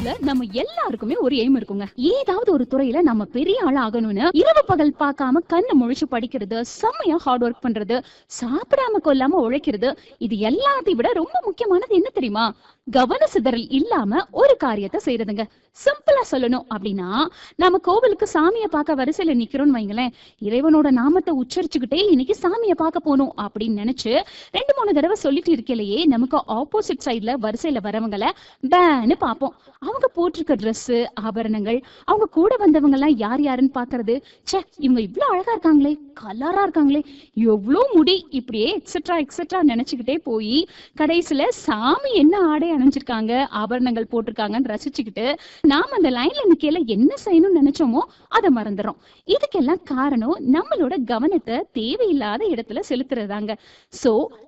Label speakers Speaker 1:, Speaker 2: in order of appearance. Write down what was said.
Speaker 1: லைஃப்ல நம்ம எல்லாருக்குமே ஒரு எய்ம் இருக்குங்க ஏதாவது ஒரு துறையில நம்ம பெரிய ஆள் ஆகணும்னு இரவு பகல் பார்க்காம கண்ணை முழிச்சு படிக்கிறது செம்மையா ஹார்ட் ஒர்க் பண்றது சாப்பிடாம கொல்லாம உழைக்கிறது இது எல்லாத்தையும் விட ரொம்ப முக்கியமானது என்ன தெரியுமா கவன சிதறல் இல்லாம ஒரு காரியத்தை செய்யறதுங்க சிம்பிளா சொல்லணும் அப்படின்னா நம்ம கோவிலுக்கு சாமியை பார்க்க வரிசையில நிக்கிறோம்னு வைங்களேன் இறைவனோட நாமத்தை உச்சரிச்சுக்கிட்டே இன்னைக்கு சாமியை பார்க்க போகணும் அப்படின்னு நினைச்சு ரெண்டு மூணு தடவை சொல்லிட்டு இருக்கலையே நமக்கு ஆப்போசிட் சைடுல வரிசையில வரவங்கள பேன்னு பார்ப்போம் அவங்க போட்டிருக்க Dress ஆபரணங்கள் அவங்க கூட வந்தவங்க எல்லாம் யார் யாருன்னு பாக்குறது ச்சே இவங்க இவ்ளோ அழகா இருக்காங்களே கலரா இருக்காங்களே எவ்வளோ முடி இப்படியே எக்ஸெட்ரா எக்ஸெட்ரா நினைச்சுக்கிட்டே போய் கடைசியில சாமி என்ன ஆடை அணிஞ்சிருக்காங்க ஆபரணங்கள் போட்டிருக்காங்கன்னு ரசிச்சுக்கிட்டு நாம அந்த லைன்ல நிக்கையில என்ன செய்யணும்னு நினைச்சோமோ அதை மறந்துறோம் இதுக்கெல்லாம் காரணம் நம்மளோட கவனத்தை தேவையில்லாத இடத்துல செலுத்துறதாங்க சோ